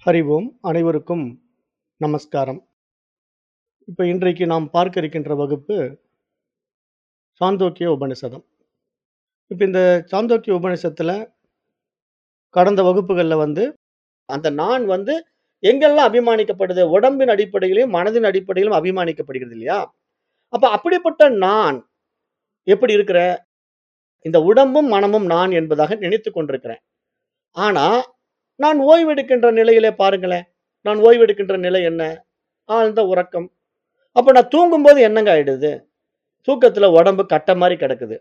ஹரி ஓம் அனைவருக்கும் நமஸ்காரம் இப்போ இன்றைக்கு நாம் பார்க்க இருக்கின்ற வகுப்பு சாந்தோக்கிய உபனிஷதம் இப்போ இந்த சாந்தோக்கிய உபனிஷத்தில் கடந்த வகுப்புகளில் வந்து அந்த நான் வந்து எங்கெல்லாம் அபிமானிக்கப்படுது உடம்பின் அடிப்படையிலும் மனதின் அடிப்படையிலும் அபிமானிக்கப்படுகிறது இல்லையா அப்போ அப்படிப்பட்ட நான் எப்படி இருக்கிற இந்த உடம்பும் மனமும் நான் என்பதாக நினைத்து கொண்டிருக்கிறேன் ஆனா நான் ஓய்வெடுக்கின்ற நிலையிலே பாருங்களேன் நான் ஓய்வெடுக்கின்ற நிலை என்ன ஆழ்ந்த உறக்கம் அப்ப நான் தூங்கும்போது என்னங்க ஆயிடுது தூக்கத்துல உடம்பு கட்ட மாதிரி கிடக்குது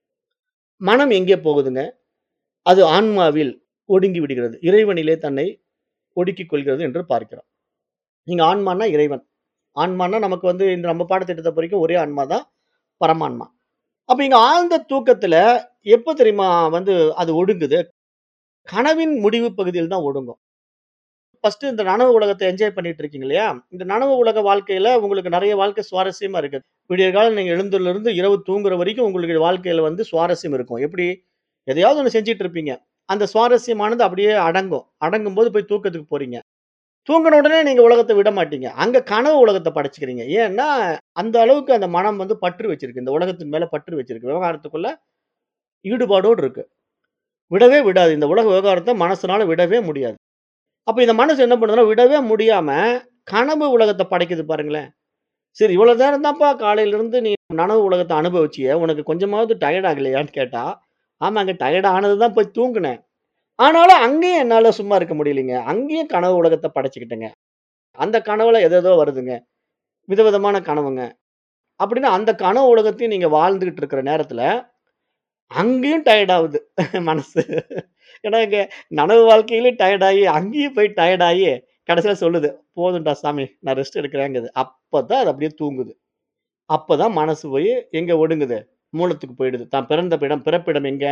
மனம் எங்கே போகுதுங்க அது ஆன்மாவில் ஒடுங்கி விடுகிறது இறைவனிலே தன்னை ஒடுக்கிக் கொள்கிறது என்று பார்க்கிறோம் நீங்க ஆன்மானா இறைவன் ஆன்மானா நமக்கு வந்து இந்த நம்ம பாடத்திட்டத்தை பொறுக்கும் ஒரே ஆன்மா தான் பரமான்மா அப்ப இங்க ஆழ்ந்த தூக்கத்துல எப்ப தெரியுமா வந்து அது ஒடுங்குது கனவின் முடிவு பகுதியில் தான் ஒடுங்கும் ஃபர்ஸ்ட் இந்த நனவு உலகத்தை என்ஜாய் பண்ணிட்டு இருக்கீங்க இல்லையா இந்த நனவு உலக வாழ்க்கையில உங்களுக்கு நிறைய வாழ்க்கை சுவாரஸ்யமா இருக்கு விடிய காலம் நீங்க எழுந்ததுல இருந்து இரவு தூங்குற வரைக்கும் உங்களுக்கு வாழ்க்கையில வந்து சுவாரஸ்யம் இருக்கும் எப்படி எதையாவது ஒன்று செஞ்சிட்டு இருப்பீங்க அந்த சுவாரஸ்யமானது அப்படியே அடங்கும் அடங்கும் போது போய் தூக்கத்துக்கு போறீங்க தூங்கின உடனே நீங்க உலகத்தை விட மாட்டீங்க அங்க கனவு உலகத்தை படைச்சுக்கிறீங்க ஏன்னா அந்த அளவுக்கு அந்த மனம் வந்து பற்று வச்சிருக்கு இந்த உலகத்தின் மேல பற்று வச்சிருக்கு விவகாரத்துக்குள்ள ஈடுபாடோடு இருக்கு விடவே விடாது இந்த உலக விவகாரத்தை மனசுனால விடவே முடியாது அப்ப இந்த மனசு என்ன பண்ணுதுன்னா விடவே முடியாம கனவு உலகத்தை படைக்குது பாருங்களேன் சரி இவ்வளவு நேரம் தான்ப்பா காலையில இருந்து நீ நனவு உலகத்தை அனுபவிச்சிய உனக்கு கொஞ்சமாவது டயர்ட் ஆகலையான்னு கேட்டா ஆமாங்க டயர்ட் ஆனது தான் போய் தூங்குனேன் ஆனாலும் அங்கேயும் என்னால சும்மா இருக்க முடியலைங்க அங்கேயும் கனவு உலகத்தை படைச்சுக்கிட்டேங்க அந்த கனவுல எதேதோ வருதுங்க விதவிதமான கனவுங்க அப்படின்னு அந்த கனவு உலகத்தையும் நீங்க வாழ்ந்துகிட்டு இருக்கிற நேரத்துல அங்கேயும் டயர்ட் ஆகுது மனசு ஏன்னா இங்க நனவு வாழ்க்கையிலும் டயர்ட் ஆகி அங்கேயும் போய் டயர்ட் ஆகி கடைசியில் சொல்லுது போதும்டா சாமி நான் ரெஸ்ட் எடுக்கிறேங்குது அப்பதான் அது அப்படியே தூங்குது அப்பதான் மனசு போய் எங்க ஒடுங்குது மூலத்துக்கு போயிடுது தான் பிறந்த இடம் பிறப்பிடம் எங்க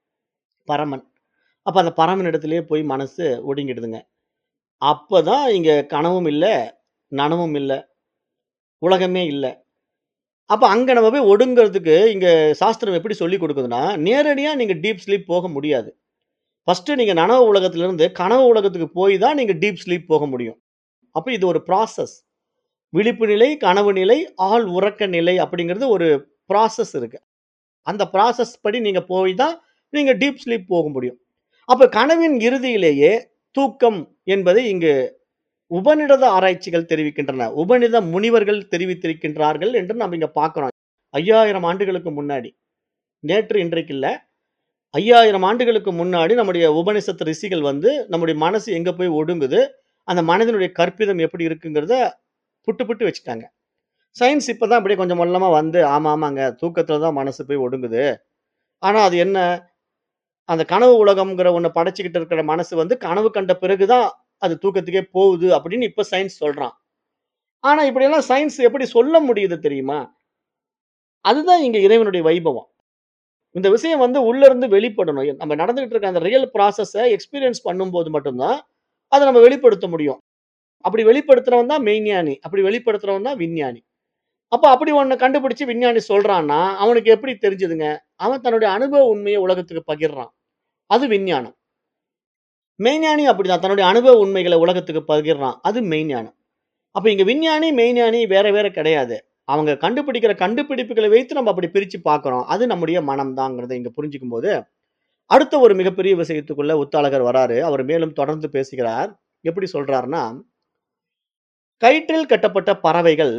பரமன் அப்ப அந்த பரமன் இடத்துலயே போய் மனசு ஒடுங்கிடுதுங்க அப்பதான் இங்க கனவும் இல்லை நனவும் இல்லை உலகமே இல்லை அப்ப அங்க நம்ம போய் ஒடுங்கிறதுக்கு இங்க சாஸ்திரம் எப்படி சொல்லி கொடுக்குதுன்னா நேரடியா நீங்க டீப் ஸ்லீப் போக முடியாது ஃபர்ஸ்ட் நீங்க நனவு உலகத்துல இருந்து கனவு உலகத்துக்கு போய் தான் நீங்க டீப் ஸ்லீப் போக முடியும் அப்ப இது ஒரு ப்ராசஸ் விழிப்பு நிலை கனவு நிலை ஆள் உறக்க நிலை அப்படிங்கிறது ஒரு ப்ராசஸ் இருக்கு அந்த ப்ராசஸ் படி நீங்க போய் தான் நீங்க டீப் ஸ்லீப் போக முடியும் அப்ப கனவின் இறுதியிலேயே தூக்கம் என்பதை இங்கு உபநிடத ஆராய்ச்சிகள் தெரிவிக்கின்றன உபநித முனிவர்கள் தெரிவித்திருக்கின்றார்கள் என்று நம்ம இங்க பார்க்கிறோம் ஐயாயிரம் ஆண்டுகளுக்கு முன்னாடி நேற்று இன்றைக்கு இல்ல ஐயாயிரம் ஆண்டுகளுக்கு முன்னாடி நம்முடைய உபனிஷத்து ரிஷிகள் வந்து நம்முடைய மனசு எங்க போய் ஒடுங்குது அந்த மனதினுடைய கற்பிதம் எப்படி இருக்குங்கிறத புட்டு புட்டு வச்சுட்டாங்க சயின்ஸ் இப்பதான் அப்படியே கொஞ்சம் மொல்லமா வந்து ஆமா ஆமாங்க தூக்கத்துல தான் மனசு போய் ஒடுங்குது ஆனா அது என்ன அந்த கனவு உலகம்ங்கிற ஒண்ணு படைச்சுக்கிட்டு இருக்கிற மனசு வந்து கனவு கண்ட பிறகுதான் அது தூக்கத்துக்கே போகுது அப்படின்னு இப்ப சயின்ஸ் சொல்றான் ஆனா இப்படியெல்லாம் சயின்ஸ் எப்படி சொல்ல முடியுது தெரியுமா அதுதான் இங்க இறைவனுடைய வைபவம் இந்த விஷயம் வந்து உள்ள இருந்து வெளிப்படணும் நம்ம நடந்துகிட்டு இருக்க அந்த ரியல் ப்ராசஸை எக்ஸ்பீரியன்ஸ் பண்ணும்போது மட்டும்தான் அதை நம்ம வெளிப்படுத்த முடியும் அப்படி வெளிப்படுத்துறவன் தான் மெய்ஞானி அப்படி வெளிப்படுத்துறவன் தான் விஞ்ஞானி அப்ப அப்படி ஒண்ணு கண்டுபிடிச்சு விஞ்ஞானி சொல்றான்னா அவனுக்கு எப்படி தெரிஞ்சதுங்க அவன் தன்னுடைய அனுபவ உண்மையை உலகத்துக்கு பகிர்றான் அது விஞ்ஞானம் மெய்ஞானி அப்படிதான் தன்னுடைய அனுபவ உண்மைகளை உலகத்துக்கு பகிர்றான் அது மெய்ஞானம் அப்ப இங்க விஞ்ஞானி மெய்ஞானி வேற வேற கிடையாது அவங்க கண்டுபிடிக்கிற கண்டுபிடிப்புகளை வைத்து நம்ம அப்படி பிரிச்சு பார்க்கிறோம் அது நம்முடைய மனம் தாங்கிறத இங்க புரிஞ்சுக்கும் போது அடுத்த ஒரு மிகப்பெரிய விஷயத்துக்குள்ள உத்தாளகர் வராரு அவர் மேலும் தொடர்ந்து பேசுகிறார் எப்படி சொல்றாருன்னா கயிற்றில் கட்டப்பட்ட பறவைகள்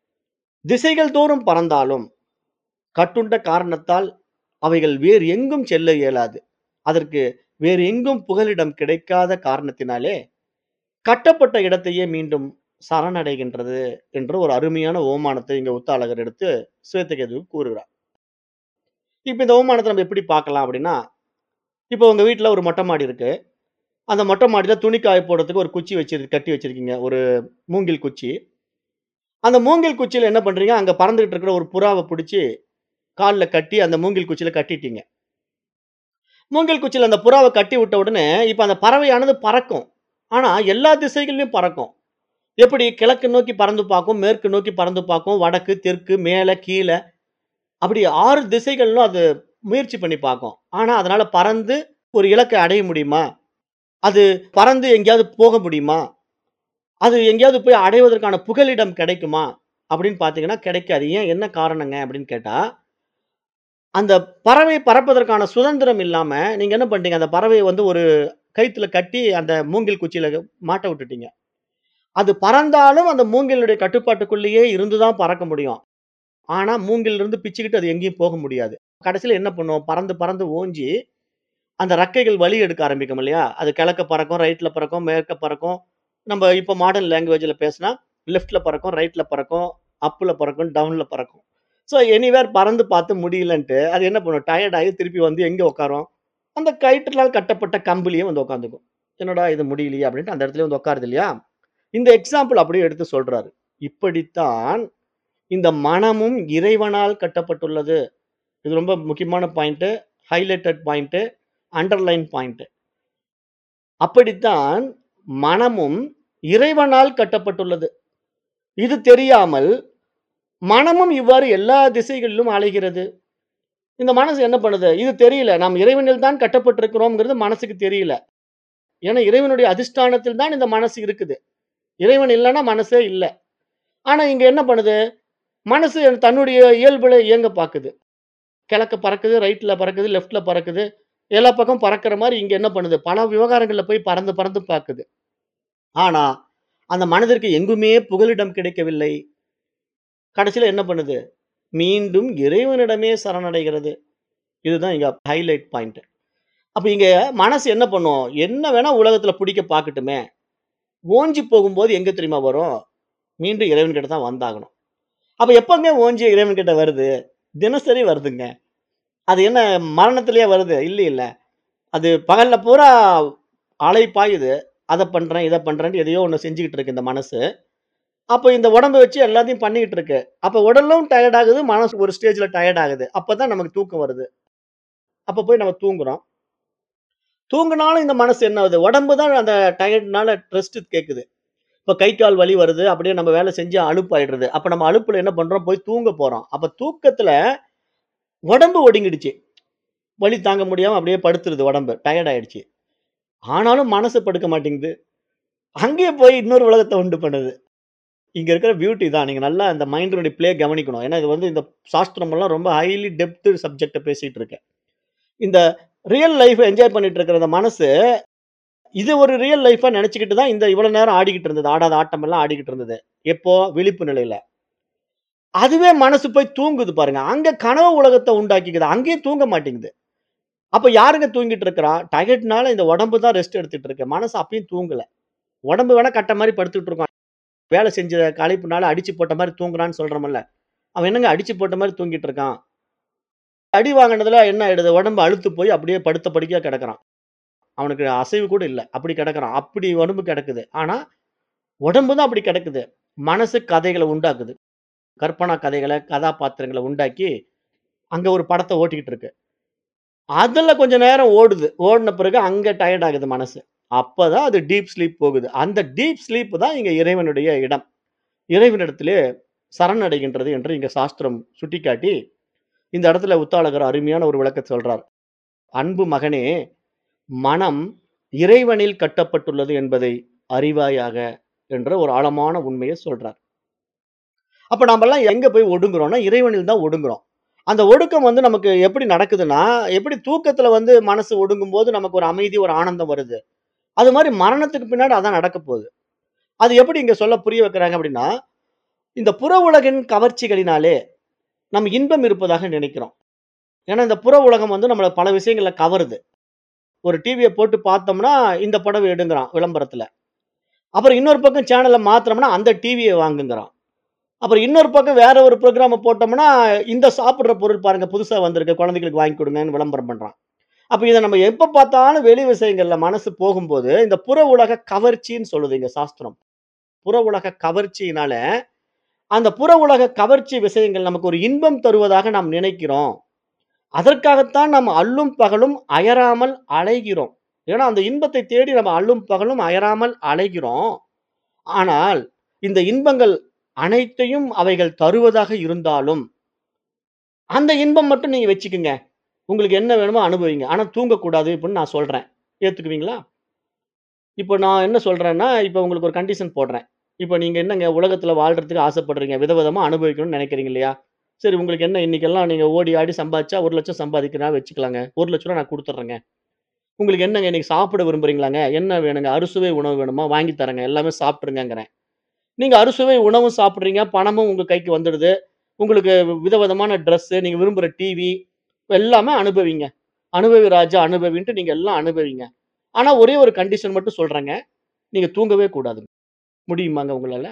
திசைகள் தோறும் பறந்தாலும் கட்டுண்ட காரணத்தால் அவைகள் வேறு எங்கும் செல்ல இயலாது அதற்கு வேறு எங்கும் புகலிடம் கிடைக்காத காரணத்தினாலே கட்டப்பட்ட இடத்தையே மீண்டும் சரணடைகின்றது என்ற ஒரு அருமையான ஓமானத்தை இங்க உத்தாளகர் எடுத்து சுவேத்தகேதுவுக்கு கூறுகிறார் இப்ப இந்த ஓமானத்தை நம்ம எப்படி பார்க்கலாம் அப்படின்னா இப்போ உங்க வீட்டுல ஒரு மொட்டை மாடி இருக்கு அந்த மொட்டை மாடியில துணி காய போடுறதுக்கு ஒரு குச்சி வச்சு கட்டி வச்சிருக்கீங்க ஒரு மூங்கில் குச்சி அந்த மூங்கில் குச்சியில என்ன பண்றீங்க அங்க பறந்துகிட்டு இருக்கிற ஒரு புறாவை பிடிச்சி காலில் கட்டி அந்த மூங்கில் குச்சியில கட்டிட்டீங்க மூங்கில் குச்சியில அந்த புறாவை கட்டி விட்ட உடனே இப்ப அந்த பறவையானது பறக்கும் ஆனா எல்லா திசைகளிலும் பறக்கும் எப்படி கிழக்கு நோக்கி பறந்து பார்க்கும் மேற்கு நோக்கி பறந்து பார்க்கும் வடக்கு தெற்கு மேலே கீழே அப்படி ஆறு திசைகளிலும் அது முயற்சி பண்ணி பார்க்கும் ஆனா அதனால பறந்து ஒரு இலக்கை அடைய முடியுமா அது பறந்து எங்கேயாவது போக முடியுமா? அது எங்கேயாவது போய் அடைவதற்கான புகலிடம் கிடைக்குமா? அப்படின்னு பார்த்தீங்கன்னா கிடைக்காது. ஏன் என்ன காரணங்க அப்படின்னு கேட்டா, அந்த பறவை பறப்பதற்கான சுதந்திரம் இல்லாம, நீங்க என்ன பண்ணிட்டீங்க, அந்த பறவைய வந்து ஒரு கயித்துல கட்டி அந்த மூங்கில் குச்சியில மாட்ட விட்டுட்டீங்க. அது பறந்தாலும் அந்த மூங்கிலுடைய கட்டுப்பாட்டுக்குள்ளேயே இருந்து தான் பறக்க முடியும். ஆனா மூங்கிலிருந்து பிச்சுக்கிட்டு அது எங்கேயும் போக முடியாது. கடைசியில என்ன பண்ணும், பறந்து பறந்து ஓஞ்சி, அந்த ரெக்கைகள் வழி எடுக்க ஆரம்பிக்கும் இல்லையா? அது கிழக்க பறக்கும், ரைட்ல பறக்கும், மேற்க பறக்கும். நம்ம இப்ப மாடர்ன் லாங்குவேஜ்ல பேசினா, லெஃப்ட்ல பறக்கும், ரைட்ல பறக்கும், அப்ல பறக்கும், டவுன்ல பறக்கும். ஸோ எனிவேர் பறந்து பார்த்து முடியலன்ட்டு, அது என்ன பண்ணும், டயர்ட் ஆகி திருப்பி வந்து எங்க உட்காரும்? அந்த கயிற்றினால் கட்டப்பட்ட கம்பிலேயே வந்து உட்காந்துக்கும். என்னடா இது முடியலையே அப்படின்ட்டு அந்த இடத்துலயே வந்து உட்காருது இல்லையா? இந்த எக்ஸாம்பிள் அப்படியே எடுத்து சொல்றாரு. இப்படித்தான் இந்த மனமும் இறைவனால் கட்டப்பட்டுள்ளது. இது ரொம்ப முக்கியமான point. Highlighted point. Underline point. அப்படித்தான் மனமும் இறைவனால் கட்டப்பட்டுள்ளது. இது தெரியாமல் மனமும் இவ்வாறு எல்லா திசைகளிலும் அலைகிறது. இந்த மனசு என்ன பண்ணுது? இது தெரியல. நாம் இறைவனில் தான் கட்டப்பட்டிருக்கிறோம்ங்கிறது மனசுக்கு தெரியல. ஏன்னா இறைவனுடைய அதிஷ்டானத்தில் தான் இந்த மனசு இருக்குது. இறைவன் இல்லன்னா மனசே இல்ல. ஆனா இங்க என்ன பண்ணுது? மனசு தன்னுடைய இயல்புல இயங்க பாக்குது. கிழக்க பறக்குது, ரைட்ல பறக்குது, லெஃப்ட்ல பறக்குது. எல்லா பக்கம் பறக்கிற மாரி இங்க என்ன பண்ணுது? பல விவகாரங்கள்ல போய் பறந்து பறந்து பாக்குது. ஆனா, அந்த மனதிற்கு எங்குமே புகலிடம் கிடைக்கவில்லை. கடைசியில என்ன பண்ணுது? மீண்டும் இறைவனிடமே சரணடைகிறது. இதுதான் இங்க ஹைலைட் பாயிண்ட். அப்ப இங்க மனசு என்ன பண்ணும்? என்ன வேணா உலகத்துல பிடிக்க பாக்கட்டுமே. ஓஞ்சி போகும்போது எங்க தெரியுமா வரும்? மீண்டும் இறைவன் கிட்ட தான் வந்தாகணும். அப்ப எப்பங்க ஓஞ்சி இறைவன் கிட்ட வருது? தினசரி வருதுங்க. அது என்ன மரணத்திலேயே வருது? இல்லைல்ல. அது பகல்ல பூரா அலை பாயுது. அத பண்றேன், இத பண்றேன்ட்டு எதையோ ஒண்ணு செஞ்சுகிட்டு இருக்கு இந்த மனசு. அப்ப இந்த உடம்ப வச்சு எல்லாத்தையும் பண்ணிக்கிட்டு இருக்கு. அப்ப உடலும் டயர்ட் ஆகுது, மனசு ஒரு ஸ்டேஜ்ல டயர்ட் ஆகுது. அப்பதான் நமக்கு தூக்கம் வருது. அப்ப போய் நம்ம தூங்குறோம். தூங்குனாலும் இந்த மனசு என்ன ஆகுது? உடம்பு தான் அந்த டயர்ட்னால ரெஸ்ட் கேக்குது. இப்ப கை, கால் வலி வருது. அப்படியே நம்ம வேலை செஞ்சு அலுப்பாயிடுறது. அப்ப நம்ம அலுப்புல என்ன பண்றோம்? போய் தூங்க போறோம். அப்ப தூக்கத்துல உடம்பு ஒடுங்கிடுச்சு. வலி தாங்க முடியாம அப்படியே படுத்துருது உடம்பு. டயர்ட் ஆயிடுச்சு. ஆனாலும் மனசு படுக்க மாட்டேங்குது. அங்கேயே போய் இன்னொரு உலகத்த உண்டு பண்ணுது. இங்க இருக்கிற பியூட்டி தான். நீங்க நல்லா இந்த மைண்டினுடைய ப்ளே கவனிக்கணும். ஏன்னா இது வந்து இந்த சாஸ்திரம் எல்லாம் ரொம்ப ஹைலி டெப்த் சப்ஜெக்ட்ட பேசிட்டு இருக்கேன். இந்த ரியல் லைஃப் என்ஜாய் பண்ணிட்டு இருக்கிற இந்த மனசு, இது ஒரு ரியல் லைஃபா நெனச்சுக்கிட்டு தான் இந்த இவ்வளவு நேரம் ஆடிக்கிட்டு இருந்தது. ஆடாத ஆட்டம் எல்லாம் ஆடிக்கிட்டு இருந்தது. எப்போ? விழிப்பு நிலையில. அதுவே மனசு போய் தூங்குது பாருங்க. அங்க கனவு உலகத்த உண்டாக்கிக்குது. அங்கேயும் தூங்க மாட்டேங்குது. அப்ப யாருங்க தூங்கிட்டு இருக்கிறா? டயர்ட்னால இந்த உடம்பு தான் ரெஸ்ட் எடுத்துட்டு இருக்கு. மனசு அப்பயும் தூங்கல. உடம்பு வேணா கட்ட மாரி படுத்துட்டு இருக்கும். வேலை செஞ்ச களைப்புனால அடிச்சு போட்ட மாரி தூங்குறான்னு சொல்றோம்ல. அவன் என்னங்க அடிச்சு போட்ட மாரி தூங்கிட்டு இருக்கான். அடி வாங்குனதுல என்ன ஆயிடுது? உடம்பு அலுத்து போய் அப்படியே படுத்த படுக்கையா கிடக்குறான். அவனுக்கு அசைவு கூட இல்ல. அப்படி கிடக்குறான். அப்படி உடம்பு கிடக்குது. ஆனா, உடம்பு தான் அப்படி கிடக்குது. மனசு கதைகள உண்டாக்குது. கற்பனா கதைகள, கதாபாத்திரங்கள உண்டாக்கி, அங்க ஒரு படத்த ஓட்டிக்கிட்டு இருக்கு. அதுல கொஞ்ச நேரம் ஓடுது. ஓடுன பிறகு அங்க டயர்ட் ஆகுது மனசு. அப்பதான் அது டீப் ஸ்லீப் போகுது. அந்த டீப் ஸ்லீப் தான் இங்க இறைவனுடைய இடம். இறைவனிடத்திலே சரணடைகின்றது என்று இங்க சாஸ்திரம் சுட்டிக்காட்டி, இந்த இடத்துல உத்தாலகர் அருமையான ஒரு விளக்கத்த சொல்றார். "அன்பு மகனே, மனம் இறைவனில் கட்டப்பட்டுள்ளது என்பதை அறிவாயாக" என்ற ஒரு ஆழமான உண்மைய சொல்றார். அப்ப நாமெல்லாம் எங்க போய் ஒடுங்குறோம்னா, இறைவனில் தான் ஒடுங்குறோம். அந்த ஒடுக்கம் வந்து நமக்கு எப்படி நடக்குதுன்னா, எப்படி தூக்கத்துல வந்து மனசு ஒடுங்கும்போது நமக்கு ஒரு அமைதி, ஒரு ஆனந்தம் வருது. அது மாரி மரணத்துக்கு பின்னாடி அதான் நடக்கப் போகுது. அது எப்படி இங்க சொல்ல புரிய வைக்கிறாங்க அப்படின்னா, இந்த புற உலகின் கவர்ச்சிகளினாலே, நம்ம இன்பம் இருப்பதாக நினைக்கிறோம். ஏன்னா இந்த புற உலகம் வந்து நம்மள பல விஷயங்கள்ல கவருது. ஒரு டிவிய போட்டு பார்த்தோம்னா, இந்த படம் எடுங்கிறான் விளம்பரத்துல. அப்புறம் இன்னொரு பக்கம் சேனல மாத்துனோம்னா, அந்த டிவிய வாங்குங்கிறான். அப்புறம் இன்னொரு பக்கம் வேற ஒரு புரோகிராம போட்டோம்னா, இந்த சாப்பிடுற பொருள் பாருங்க புதுசா வந்திருக்கு. குழந்தைகளுக்கு வாங்கி கொடுங்கன்னு விளம்பரம் பண்றான். அப்ப இத நம்ம எப்ப பார்த்தாலும் வெளி விஷயங்கள்ல மனசு போகும்போது, இந்த புற உலக கவர்ச்சின்னு சொல்லுது இங்க சாஸ்திரம். புற உலக கவர்ச்சியினால, அந்த புற உலக கவர்ச்சி விஷயங்கள் நமக்கு ஒரு இன்பம் தருவதாக நாம் நினைக்கிறோம். அதற்காகத்தான் நாம் அல்லும் பகலும் அயராமல் அலைகிறோம். ஏன்னா அந்த இன்பத்தை தேடி நம்ம அல்லும் பகலும் அயராமல் அலைகிறோம். ஆனால், இந்த இன்பங்கள் அனைத்தையும் அவைகள் தருவதாக இருந்தாலும், அந்த இன்பம் மட்டும் நீங்க வச்சுக்குங்க. உங்களுக்கு என்ன வேணுமோ அனுபவிங்க. ஆனா தூங்கக்கூடாது அப்படின்னு நான் சொல்றேன். ஏத்துக்குவீங்களா? இப்போ நான் என்ன சொல்றேன்னா, இப்போ உங்களுக்கு ஒரு கண்டிஷன் போடுறேன். இப்போ நீங்க என்னங்க உலகத்துல வாழ்றதுக்கு ஆசைப்படுறீங்க. விதவிதமா அனுபவிக்கணும்னு நெனைக்கிறீங்க இல்லையா? சரி உங்களுக்கு என்ன இன்னைக்கெல்லாம் நீங்க ஓடி ஆடி சம்பாதிச்சா 1,00,000 சம்பாதிக்கிறனா வச்சுக்கலாங்க. ரூ. 1,00,000 நான் குடுத்துர்றேங்க. உங்களுக்கு என்னங்க இன்னைக்கு சாப்பிட விரும்புறீங்களாங்க? என்ன வேணுங்க? அறுசுவை உணவு வேணுமா? வாங்கி தரேங்க. எல்லாமே சாப்பிட்டுருங்கங்கிறேன். நீங்க அறுசுவை உணவும் சாப்பிடுறீங்க. பணமும் உங்க கைக்கு வந்துடுது. உங்களுக்கு விதவிதமான ட்ரெஸ்ஸு, நீங்க விரும்புற டிவி எல்லாமே அனுபவிங்க. அனுபவி ராஜா அனுபவின்ட்டு நீங்க எல்லாம் அனுபவிங்க. ஆனா ஒரே ஒரு கண்டிஷன் மட்டும் சொல்றேங்க. நீங்க தூங்கவே கூடாதுங்க. முடியுமாங்க உங்களால?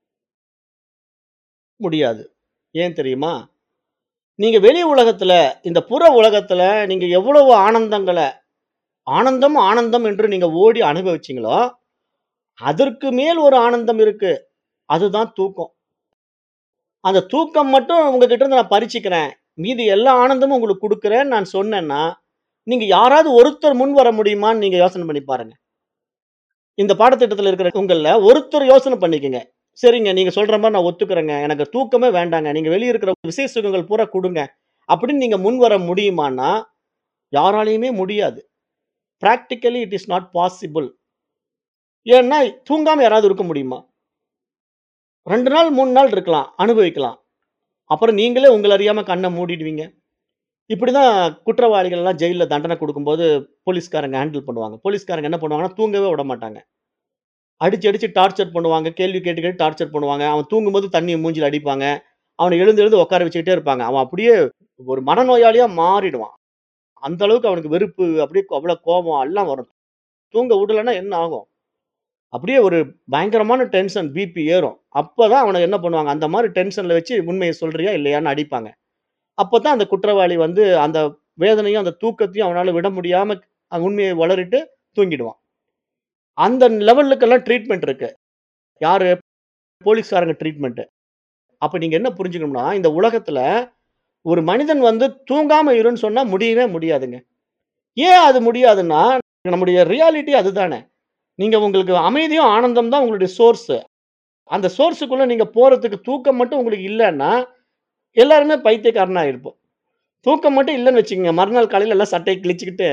முடியாது. ஏன் தெரியுமா? நீங்க வெளி உலகத்துல, இந்த புற உலகத்துல நீங்க எவ்வளவு ஆனந்தங்கள ஆனந்தம், ஆனந்தம் என்று நீங்க ஓடி அனுபவிச்சீங்களோ, அதற்கு மேல் ஒரு ஆனந்தம் இருக்கு. அதுதான் தூக்கம். அந்த தூக்கம் மட்டும் உங்ககிட்ட இருந்து நான் பறிச்சுக்கிறேன். மீதி எல்லா ஆனந்தமும் உங்களுக்கு குடுக்குறேன்னு நான் சொன்னேன்னா, நீங்க யாராவது ஒருத்தர் முன் வர முடியுமான்னு நீங்க யோசனை பண்ணி பாருங்க. இந்த பாடத்திட்டத்துல இருக்கிற உங்கள்ல ஒருத்தர் யோசனை பண்ணிக்கங்க. சரிங்க நீங்க சொல்ற மாரி நான் ஒத்துக்கிறேங்க. எனக்கு தூக்கமே வேண்டாங்க. நீங்க வெளிய இருக்கிற விசை சுகங்கள் பூரா குடுங்க. அப்படின்னு நீங்க முன் வர முடியுமான்னா, யாராலயுமே முடியாது. Practically it is not possible. ஏன்னா தூங்காம யாராவது இருக்க முடியுமா? 2 நாள், 3 நாள் இருக்கலாம். அனுபவிக்கலாம். அப்புறம் நீங்களே உங்கள அறியாம கண்ண மூடிடுவீங்க. இப்படிதான் குற்றவாளிகள் எல்லாம் ஜெயில்ல தண்டனை குடுக்கும்போது போலீஸ்காரங்க ஹேண்டில் பண்ணுவாங்க. போலீஸ்காரங்க என்ன பண்ணுவாங்கன்னா, தூங்கவே விடமாட்டாங்க. அடிச்சு, அடிச்சு டார்ச்சர் பண்ணுவாங்க. கேள்வி கேட்டு, கேட்டு டார்ச்சர் பண்ணுவாங்க. அவன் தூங்கும்போது தண்ணிய மூஞ்சில அடிப்பாங்க. அவன எழுந்து, எழுந்து உட்கார வச்சுக்கிட்டே இருப்பாங்க. அவன் அப்படியே ஒரு மனநோயாளியா மாறிடுவான். அந்த அளவுக்கு அவனுக்கு வெறுப்பு, அப்படியே அவ்வளோ கோபம் எல்லாம் வரும். தூங்க விடலன்னா என்ன ஆகும்? அப்படியே ஒரு பயங்கரமான டென்ஷன் பிபி ஏறும். அப்பதான் அவன என்ன பண்ணுவாங்க, அந்த மாரி டென்ஷன்ல வச்சு உண்மைய சொல்றியா? இல்லையான்னு அடிப்பாங்க. அப்பதான் அந்த குற்றவாளி வந்து அந்த வேதனையும், அந்த தூக்கத்தையும் அவனால விட முடியாம அந்த உண்மைய உளறிட்டு தூங்கிடுவான். அந்த லெவலுக்கெல்லாம் ட்ரீட்மெண்ட் இருக்கு. யாரு? போலீஸ்காரங்க ட்ரீட்மெண்ட். அப்ப நீங்க என்ன புரிஞ்சுக்கணும்னா, இந்த உலகத்துல ஒரு மனிதன் வந்து தூங்காம இருன்னு சொன்னா முடியவே முடியாதுங்க. ஏன் அது முடியாதுன்னா, நம்முடைய ரியாலிட்டி அதுதானே. நீங்க உங்களுக்கு அமைதியும், ஆனந்தம் தான் உங்களுடைய சோர்ஸ். அந்த சோர்ஸ்க்குள்ள நீங்க போறதுக்கு தூக்கம் மட்டும் உங்களுக்கு இல்லன்னா, எல்லாருமே பைத்தியக்காரனா இருப்போம். தூக்கம் மட்டும் இல்லன்னு வச்சுக்கங்க, மறுநாள் காலையில எல்லாம் சட்டைய கிழிச்சுக்கிட்டு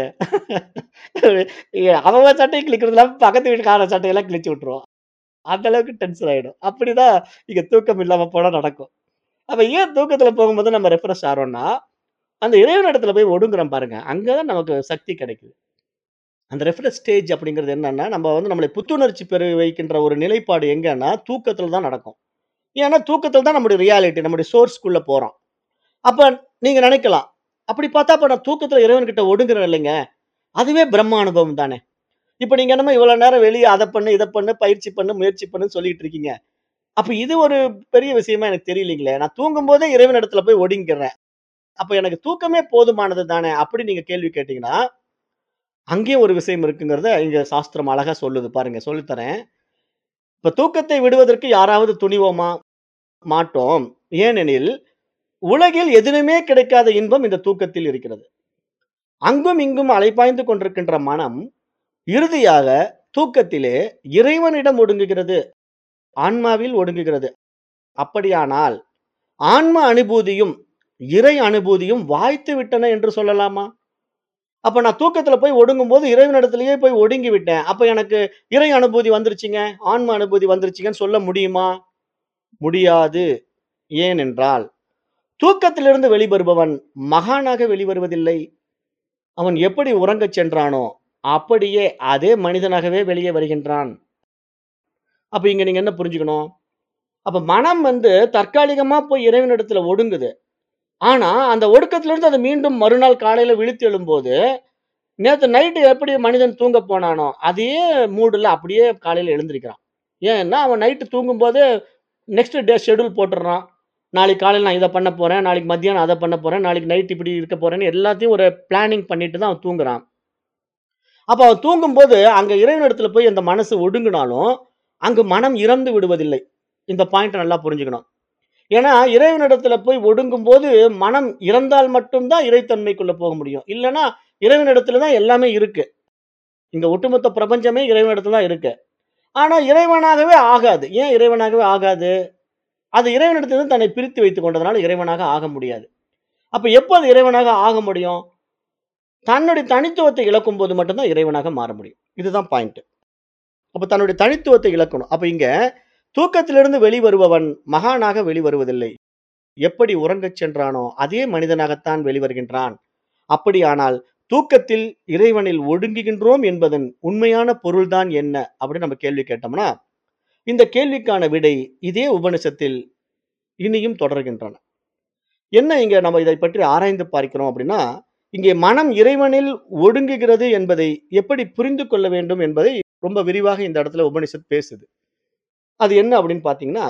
அவன் அவன் சட்டைய கிழிக்கிறது இல்லாம பக்கத்து வீட்டுக்காரன் சட்டையெல்லாம் கிழிச்சு விட்டுருவான். அந்த அளவுக்கு டென்ஷன் ஆயிடும். அப்படிதான் இங்க தூக்கம் இல்லாம போனா நடக்கும். அப்ப ஏன் தூக்கத்துல போகும்போது நம்ம ரெஃப்ரெஷ் ஆறோம்னா, அந்த இறைவனிடத்துல போய் ஒடுங்குறோம் பாருங்க. அங்க தான் நமக்கு சக்தி கிடைக்குது. அந்த ரெஃப்ரெஷ் ஸ்டேஜ் அப்படிங்கிறது என்னன்னா, நம்ம வந்து நம்மளை புத்துணர்ச்சி பெற வைக்கின்ற ஒரு நிலைப்பாடு எங்கன்னா, தூக்கத்துல தான் நடக்கும். ஏன்னா தூக்கத்துல தான் நம்முடைய ரியாலிட்டி, நம்முடைய சோர்ஸ்க்குள்ள போறோம். அப்ப நீங்க நினைக்கலாம், அப்படி பார்த்தா அப்ப நான் தூக்கத்துல இறைவன்கிட்ட ஒடுங்குறேன் இல்லைங்க. அதுவே பிரம்ம அனுபவம் தானே. இப்ப நீங்க என்னமோ இவ்வளவு நேரம் வெளிய அத பண்ணு, இத பண்ணு, பயிற்சி பண்ணு, முயற்சி பண்ணுன்னு சொல்லிட்டு இருக்கீங்க. அப்ப இது ஒரு பெரிய விஷயமா எனக்கு தெரியலீங்களே. நான் தூங்கும்போதே இறைவனிடத்துல போய் ஒடுங்கிக்கிறேன். அப்ப எனக்கு தூக்கமே போதுமானது தானே. அப்படி நீங்க கேள்வி கேட்டீங்கன்னா, அங்கேயும் ஒரு விஷயம் இருக்குங்கிறத இங்க சாஸ்திரம் அழகா சொல்லுது பாருங்க. சொல்லித் தரேன். இப்ப தூக்கத்தை விடுவதற்கு யாராவது துணிவோமா? மாட்டோம். ஏனெனில், உலகில் எதிலுமே கிடைக்காத இன்பம் இந்த தூக்கத்தில் இருக்கிறது. அங்கும் இங்கும் அலைபாய்ந்து கொண்டிருக்கின்ற மனம், இறுதியாக தூக்கத்திலே இறைவனிடம் ஒடுங்குகிறது. ஆன்மாவில் ஒடுங்குகிறது. அப்படியானால், ஆன்ம அனுபூதியும், இறை அனுபூதியும் வாய்த்து விட்டன என்று சொல்லலாமா? அப்ப நான் தூக்கத்துல போய் ஒடுங்கும்போது இறைவனிடத்திலேயே போய் ஒடுங்கி விட்டேன். அப்ப எனக்கு இறை அனுபூதி வந்துருச்சுங்க, ஆன்ம அனுபூதி வந்துருச்சுங்கன்னு சொல்ல முடியுமா? முடியாது. ஏனென்றால், தூக்கத்திலிருந்து வெளிவருபவன் மகானாக வெளிவருவதில்லை. அவன் எப்படி உறங்கச் சென்றானோ, அப்படியே அதே மனிதனாகவே வெளியே வருகின்றான். அப்ப இங்க நீங்க என்ன புரிஞ்சுக்கணும்? அப்ப மனம் வந்து தற்காலிகமா போய் இறைவனிடத்துல ஒடுங்குது. ஆனா, அந்த ஒடுக்கத்திலிருந்து அது மீண்டும் மறுநாள் காலையில விழித்து எழும்போது, நேத்து நைட் எப்படி மனிதன் தூங்க போனானோ, அதே மூடுல அப்படியே காலையில எழுந்திருக்கிறான். ஏன்னா, அவன் நைட் தூங்கும்போதே நெக்ஸ்ட் டே ஷெட்யூல் போட்டுடுறான். நாளைக்கு காலையில நான் இத பண்ண போறேன், நாளைக்கு மத்தியானம் அத பண்ண போறேன், நாளைக்கு நைட் இப்படி இருக்க போறேன்னு எல்லாத்தையும் ஒரு பிளானிங் பண்ணிட்டு தான் அவன் தூங்குறான். அப்ப அவன் தூங்கும்போது, அங்க இறைவனிடத்துல போய் அந்த மனசு ஒடுங்குனாலும், அங்கு மனம் இறந்து விடுவதில்லை. இந்த பாயிண்ட்ட நல்லா புரிஞ்சுக்கணும். ஏன்னா, இறைவனிடத்துல போய் ஒடுங்கும்போது, மனம் இறந்தால் மட்டும் தான் இறைத்தன்மைக்குள்ள போக முடியும். இல்லன்னா, இறைவனிடத்துல தான் எல்லாமே இருக்கு. இங்க ஒட்டுமொத்த பிரபஞ்சமே இறைவனிடத்துல தான் இருக்கு. ஆனா, இறைவனாகவே ஆகாது. ஏன் இறைவனாகவே ஆகாது? அது இறைவனிடத்திலிருந்து தன்னை பிரித்து வைத்துக் கொண்டதனால இறைவனாக ஆக முடியாது. அப்ப எப்ப அது இறைவனாக ஆக முடியும்? தன்னுடைய தனித்துவத்தை இழக்கும்போது மட்டும் தான் இறைவனாக மாற முடியும். இதுதான் பாயிண்ட். அப்ப தன்னுடைய தனித்துவத்தை இழக்கணும். அப்ப இங்க தூக்கத்திலிருந்து வெளிவருபவன் மகானாக வெளிவருவதில்லை. எப்படி உறங்கச் சென்றானோ, அதே மனிதனாகத்தான் வெளிவருகின்றான். அப்படியானால் தூக்கத்தில் இறைவனில் ஒடுங்குகின்றோம் என்பதன் உண்மையான பொருள்தான் என்ன? அப்படின்னு நம்ம கேள்வி கேட்டோம்னா, இந்த கேள்விக்கான விடை இதே உபனிஷத்தில் இனியும் தொடர்கின்றன. என்ன இங்க நம்ம இதைப் பற்றி ஆராய்ந்து பார்க்கிறோம் அப்படின்னா, இங்கே மனம் இறைவனில் ஒடுங்குகிறது என்பதை எப்படி புரிந்து கொள்ள வேண்டும் என்பதை ரொம்ப விரிவாக இந்த இடத்துல உபனிஷத் பேசுது. அது என்ன அப்படின்னு பார்த்தீங்கன்னா,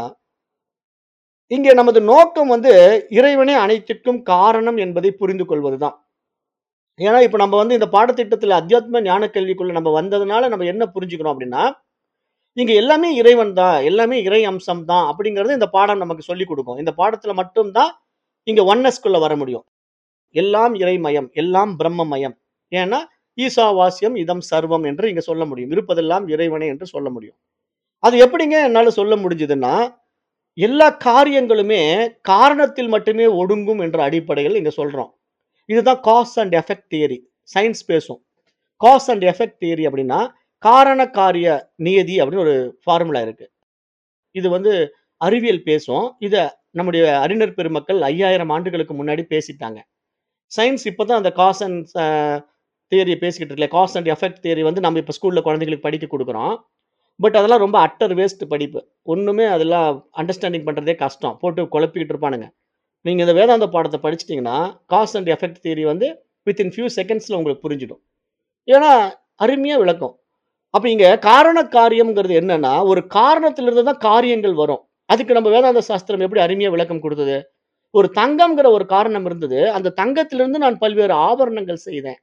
இங்கே நமது நோக்கம் வந்து இறைவனே அனைத்திற்கும் காரணம் என்பதை புரிந்து கொள்வதுதான். ஏன்னா, இப்ப நம்ம வந்து இந்த பாடத்திட்டத்துல அத்தியாத்ம ஞான கல்விக்குள்ள நம்ம வந்ததுனால நம்ம என்ன புரிஞ்சுக்கிறோம் அப்படின்னா, இங்க எல்லாமே இறைவன் தான், எல்லாமே இறை அம்சம் தான் அப்படிங்கிறது இந்த பாடம் நமக்கு சொல்லிக் குடுக்கும். இந்த பாடத்துல மட்டும் தான் இங்க ஒன்னஸ்க்குள்ள வர முடியும். எல்லாம் இறைமயம், எல்லாம் பிரம்மமயம். ஏன்னா, ஈசாவாஸ்யம் இதம் சர்வம் என்று இங்க சொல்ல முடியும். இருப்பதெல்லாம் இறைவனே என்று சொல்ல முடியும். அது எப்படிங்க என்னால சொல்ல முடிஞ்சதுன்னா, எல்லா காரியங்களுமே காரணத்தில் மட்டுமே ஒடுங்கும் என்ற அடிப்படையில் இங்க சொல்றோம். இதுதான் cause and effect theory. Science பேசும். காஸ் அண்ட் எஃபெக்ட் தியரி அப்படின்னா, காரண காரிய நியதி அப்படின்னு ஒரு ஃபார்முலா இருக்கு. இது வந்து அறிவியல் பேசும். இத நம்முடைய அறிஞர் பெருமக்கள் 5000 ஆண்டுகளுக்கு முன்னாடி பேசிட்டாங்க. சயன்ஸ் இப்ப தான் அந்த காஸ் அண்ட் அ தியரிய பேசிக்கிட்டு இருக்குல்ல. காஸ் அண்ட் எஃபெக்ட் தியரி வந்து நம்ம இப்ப ஸ்கூல்ல குழந்தைகளுக்கு படிக்க குடுக்குறோம். பட் அதெல்லாம் ரொம்ப அட்டர் வேஸ்ட் படிப்பு. ஒண்ணுமே அதெல்லாம் அண்டர்ஸ்டாண்டிங் பண்றதே கஷ்டம். போட்டு குழப்பிக்கிட்டு இருப்பானுங்க. நீங்க இந்த வேதாந்த பாடத்த படிச்சுட்டீங்கன்னா, காஸ் அண்ட் எஃபெக்ட் தியரி வந்து வித்தின் ஃபியூ செகண்ட்ஸ்ல உங்களுக்கு புரிஞ்சிடும். ஏன்னா, அருமையா விளக்கும். அப்ப இங்க காரண காரியம்ங்கிறது என்னன்னா, ஒரு காரணத்திலிருந்து தான் காரியங்கள் வரும். அதுக்கு நம்ம வேதாந்த சாஸ்திரம் எப்படி அருமையா விளக்கம் குடுத்தது? ஒரு தங்கம்ங்கிற ஒரு காரணம் இருந்தது. அந்த தங்கத்திலிருந்து நான் பல்வேறு ஆபரணங்கள் செய்தேன்.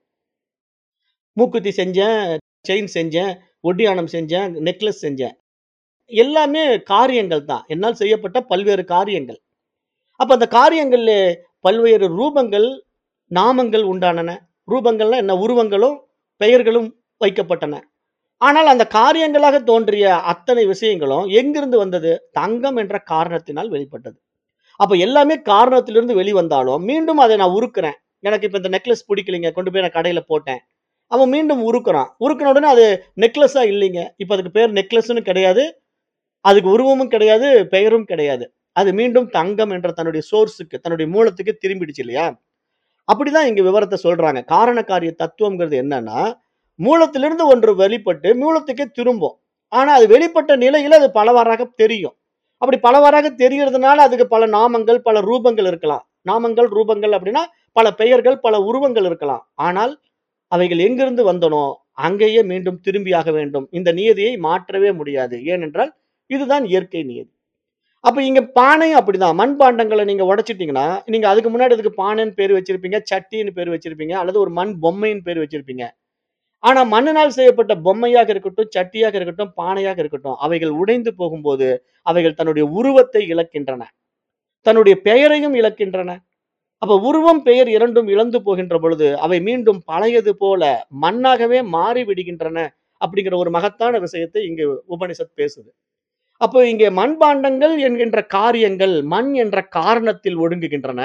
மூக்குத்தி செஞ்சேன், செயின் செஞ்சேன், ஒட்டியாணம் செஞ்சேன், நெக்லஸ் செஞ்சேன். எல்லாமே காரியங்கள் தான். என்னால் செய்யப்பட்ட பல்வேறு காரியங்கள். அப்ப அந்த காரியங்கள்ல பல்வேறு ரூபங்கள், நாமங்கள் உண்டானன. ரூபங்கள்னா என்ன? உருவங்களும், பெயர்களும் வைக்கப்பட்டன. ஆனால் அந்த காரியங்களாக தோன்றிய அத்தனை விஷயங்களும் எங்கிருந்து வந்தது? தங்கம் என்ற காரணத்தினால் வெளிப்பட்டது. அப்ப எல்லாமே காரணத்திலிருந்து வெளிவந்தாலும், மீண்டும் அதை நான் உருக்குறேன். எனக்கு இப்ப இந்த நெக்லஸ் பிடிக்கலைங்க. கொண்டு போய் நான் கடையில போட்டேன். அவன் மீண்டும் உருக்குறான். உருக்குன உடனே அது நெக்லஸா இல்லைங்க. இப்ப அதுக்கு பேர் நெக்லஸ்ன்னு கிடையாது. அதுக்கு உருவமும் கிடையாது, பெயரும் கிடையாது. அது மீண்டும் தங்கம் என்ற தன்னுடைய சோர்ஸ்க்கு, தன்னுடைய மூலத்துக்கு திரும்பிடுச்சு இல்லையா? அப்படிதான் இங்க விவரத்த சொல்றாங்க. காரண காரிய தத்துவம்ங்கிறது என்னன்னா, மூலத்திலிருந்து ஒன்று வெளிப்பட்டு மூலத்துக்கே திரும்பும். ஆனா அது வெளிப்பட்ட நிலையில அது பலவாறாக தெரியும். அப்படி பலவாறாக தெரியறதுனால அதுக்கு பல நாமங்கள், பல ரூபங்கள் இருக்கலாம். நாமங்கள், ரூபங்கள் அப்படின்னா பல பெயர்கள், பல உருவங்கள் இருக்கலாம். ஆனால் அவைகள் எங்கிருந்து வந்தனோ, அங்கேயே மீண்டும் திரும்பியாக வேண்டும். இந்த நியதியை மாற்றவே முடியாது. ஏனென்றால், இதுதான் இயற்கை நியதி. அப்ப இங்க பானையும் அப்படிதான். மண்பாண்டங்கள நீங்க உடைச்சிட்டீங்கன்னா, நீங்க அதுக்கு முன்னாடி அதுக்கு பானைன்னு பேரு வச்சிருப்பீங்க, சட்டின்னு பேரு வச்சிருப்பீங்க, அல்லது ஒரு மண் பொம்மைன்னு பேரு வச்சிருப்பீங்க. ஆனா மண்ணினால் செய்யப்பட்ட பொம்மையாக இருக்கட்டும், சட்டியாக இருக்கட்டும், பானையாக இருக்கட்டும், அவைகள் உடைந்து போகும்போது, அவைகள் தன்னுடைய உருவத்தை இழக்கின்றன. தன்னுடைய பெயரையும் இழக்கின்றன. அப்ப உருவம், பெயர் இரண்டும் இழந்து போகின்ற பொழுது, அவை மீண்டும் பழையது போல மண்ணாகவே மாறிவிடுகின்றன. அப்படிங்கிற ஒரு மகத்தான விஷயத்தை இங்கு உபனிஷத் பேசுது. அப்போ இங்கே மண்பாண்டங்கள் என்கின்ற காரியங்கள் மண் என்ற காரணத்தில் ஒடுங்குகின்றன.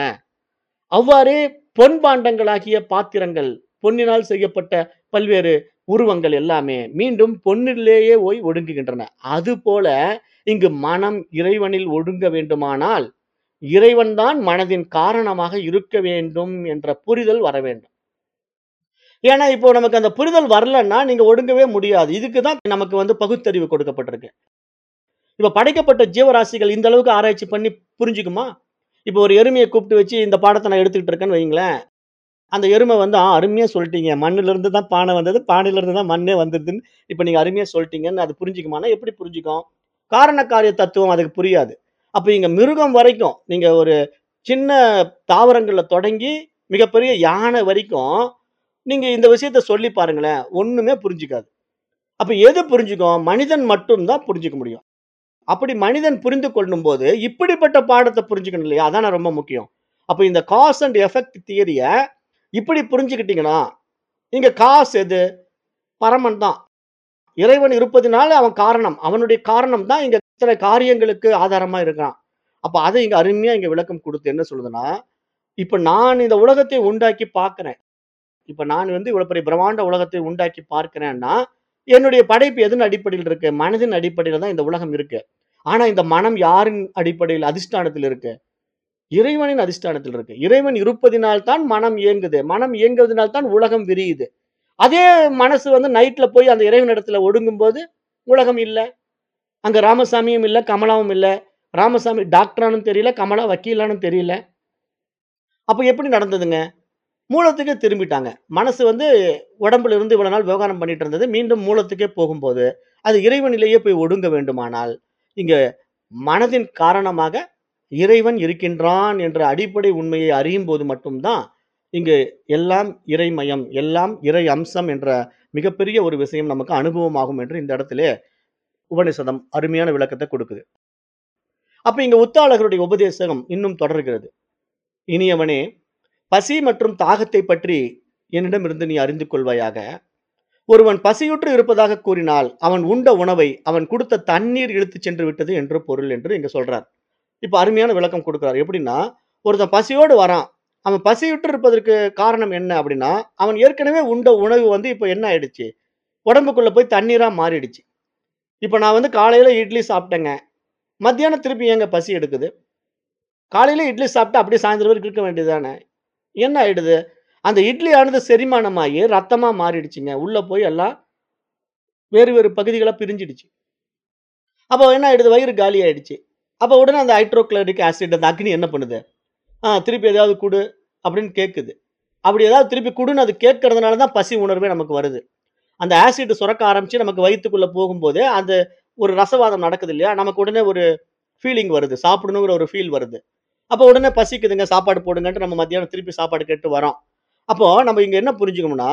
அவ்வாறே பொன் பாண்டங்களாகிய பாத்திரங்கள், பொன்னினால் செய்யப்பட்ட பல்வேறு உருவங்கள் எல்லாமே மீண்டும் பொன்னிலேயே போய் ஒடுங்குகின்றன. அதுபோல இங்கு மனம் இறைவனில் ஒடுங்க வேண்டுமானால், இறைவன் தான் மனதின் காரணமாக இருக்க வேண்டும் என்ற புரிதல் வர வேண்டும். ஏன்னா, இப்போ நமக்கு அந்த புரிதல் வரலன்னா, நீங்க ஒடுங்கவே முடியாது. இதுக்கு தான் நமக்கு வந்து பகுத்தறிவு கொடுக்கப்பட்டிருக்கு. இப்ப படைக்கப்பட்ட ஜீவராசிகள் இந்த அளவுக்கு ஆராய்ச்சி பண்ணி புரிஞ்சுக்குமா? இப்போ ஒரு எருமைய கூப்பிட்டு வச்சு இந்த பாடத்த நான் எடுத்துக்கிட்டு இருக்கேன்னு வையுங்களேன். அந்த எருமை வந்து, "ஆ அருமையா சொல்ட்டீங்க. மண்ணிலிருந்து தான் பானை வந்தது. பானையிலிருந்து தான் மண்ணே வந்துருதுன்னு இப்ப நீங்க அருமையா சொல்ட்டீங்கன்னு" அது புரிஞ்சுக்குமான்னா, எப்படி புரிஞ்சுக்கும்? காரண காரிய தத்துவம் அதுக்கு புரியாது. அப்ப இங்க மிருகம் வரைக்கும், நீங்க ஒரு சின்ன தாவரங்கள்ல தொடங்கி மிகப்பெரிய யானை வரைக்கும், நீங்க இந்த விஷயத்த சொல்லி பாருங்களேன். ஒண்ணுமே புரிஞ்சுக்காது. அப்ப எது புரிஞ்சுக்கும்? மனிதன் மட்டும் தான் புரிஞ்சுக்க முடியும். அப்படி மனிதன் புரிந்து கொள்ளும்போது, இப்படிப்பட்ட பாடத்த புரிஞ்சுக்கணும் இல்லையா? அதானே ரொம்ப முக்கியம். அப்ப இந்த காஸ் அண்ட் எஃபெக்ட் தியரிய இப்படி புரிஞ்சுக்கிட்டீங்கன்னா, இங்க காஸ் எது? பரமன் தான். இறைவன் இருப்பதினால அவன் காரணம். அவனுடைய காரணம் தான் இங்க இத்தனை காரியங்களுக்கு ஆதாரமா இருக்கிறான். அப்ப அத இங்க அருமையா இங்க விளக்கம் குடுத்து என்ன சொல்லுதுன்னா, இப்ப நான் இந்த உலகத்தை உண்டாக்கி பார்க்கிறேன். இப்ப நான் வந்து இவ்வளவு பெரிய பிரம்மாண்ட உலகத்தை உண்டாக்கி பார்க்கிறேன்னா, என்னுடைய படைப்பு எதன் அடிப்படையில் இருக்கு? மனதின் அடிப்படையில தான் இந்த உலகம் இருக்கு. ஆனா இந்த மனம் யாரின் அடிப்படையில் அதிஷ்டானத்தில் இருக்கு? இறைவனின் அதிஷ்டானத்தில் இருக்கு. இறைவன் இருப்பதினால் தான் மனம் இயங்குது. மனம் இயங்குவதனால் தான் உலகம் விரியுது. அதே மனசு வந்து நைட்ல போய் அந்த இறைவனிடத்துல ஒடுங்கும்போது, உலகம் இல்ல. அங்க ராமசாமியும் இல்ல, கமலாவும் இல்ல. ராமசாமி டாக்டரானும் தெரியல, கமலா வக்கீலானும் தெரியல. அப்ப எப்படி நடந்ததுங்க? மூலத்துக்கே திரும்பிட்டாங்க. மனசு வந்து உடம்புல இருந்து இவ்வளவு நாள் விவகாரம் பண்ணிட்டு இருந்தது. மீண்டும் மூலத்துக்கே போகும்போது, அது இறைவனிலேயே போய் ஒடுங்க வேண்டுமானால், இங்க மனதின் காரணமாக இறைவன் இருக்கின்றான் என்ற அடிப்படை உண்மையை அறியும்போது மட்டும் தான், இங்கு எல்லாம் இறைமயம், எல்லாம் இறை அம்சம் என்ற மிகப்பெரிய ஒரு விஷயம் நமக்கு அனுபவமாகும் என்று இந்த இடத்திலே உபநிஷதம் அருமையான விளக்கத்த கொடுக்குது. அப்ப இங்க உத்தாளகருடைய உபதேசம் இன்னும் தொடர்கிறது. இனியவனே, பசி மற்றும் தாகத்தைப் பற்றி என்னிடமிருந்து நீ அறிந்து கொள்வாயாக. ஒருவன் பசியுற்று இருப்பதாக கூறினால், அவன் உண்ட உணவை அவன் குடுத்த தண்ணீர் இழுத்துச் சென்று விட்டது என்று பொருள் என்று இங்க சொல்றார். இப்ப அருமையான விளக்கம் கொடுக்கிறார். எப்படின்னா, ஒருத்தன் பசியோடு வரான். அவன் பசியுற்று இருப்பதற்கு காரணம் என்ன அப்படின்னா, அவன் ஏற்கனவே உண்ட உணவு வந்து இப்ப என்ன ஆயிடுச்சு? உடம்புக்குள்ள போய் தண்ணீரா மாறிடுச்சு. இப்ப நான் வந்து காலையில இட்லி சாப்பிட்டேங்க. மத்தியானம் திருப்பி ஏங்க பசி எடுக்குது? காலையில இட்லி சாப்பிட்டா அப்படியே சாயந்தரம் வரைக்கும் இருக்க வேண்டியது தானே? என்ன ஆயிடுது? அந்த இட்லியானது செரிமானமாகி ரத்தமா மாறிடுச்சுங்க. உள்ள போய் எல்லாம் வேறு வேறு பகுதிகளா பிரிஞ்சிடுச்சு. அப்போ என்ன ஆயிடுது? வயிறு காலி ஆயிடுச்சு. அப்ப உடனே அந்த ஹைட்ரோகுளோரிக் ஆசிட் அந்த அக்னி என்ன பண்ணுது? ஆ திருப்பி ஏதாவது குடு அப்படின்னு கேட்குது. அப்படி ஏதாவது திருப்பி குடுன்னு அது கேட்கறதுனால தான் பசி உணர்வே நமக்கு வருது. அந்த ஆசிட் சுரக்க ஆரம்பிச்சு நமக்கு வயித்துக்குள்ள போகும்போதே, அந்த ஒரு ரசவாதம் நடக்குது இல்லையா? நமக்கு உடனே ஒரு ஃபீலிங் வருது. சாப்பிடணுங்கிற ஒரு ஃபீல் வருது. அப்போ உடனே பசிக்குதுங்க சாப்பாடு போடுங்கன்ட்டு நம்ம மத்தியானம் திருப்பி சாப்பாடு கேட்டு வரோம். அப்போ நம்ம இங்க என்ன புரிஞ்சுக்கணும்னா,